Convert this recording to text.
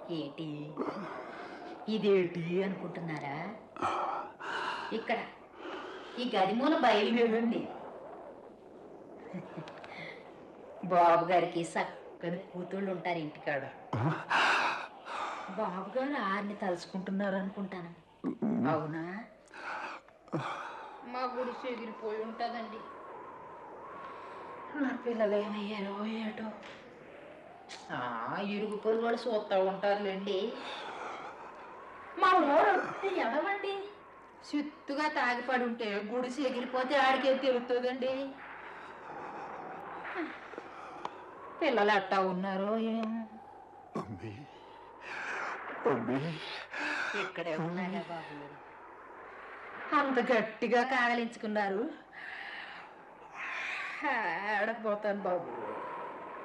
ఏటి ఇదేటి అనుకుంటున్నారా ఇక్కడ ఈ గది మూల బయలుదేరండి బాబు గారికి చక్కని కూతుళ్ళు ఉంటారు ఇంటికాడ బాబు గారు ఆరిని తలుచుకుంటున్నారు అనుకుంటాను అవునా మా గుడి చెగిరిపోయి ఉంటుందండి నా పిల్లలు ఏమయ్యారో ఏటో ఆ, ఇరుగు పొరుగు వాళ్ళు చూస్తూ ఉంటారులేండి మా ఊరు వస్తే ఎడవండి చిత్తుగా తాగిపడి ఉంటే గుడిసి ఎగిరిపోతే ఆడికే తెలుస్తుందండి పిల్లలు అట్టా ఉన్నారో ఏమో మమ్మీ మమ్మీ ఇక్కడే ఉన్నాగా బాబు అంత గట్టిగా కాగలించుకున్నారు ఆడపోతాను బాబు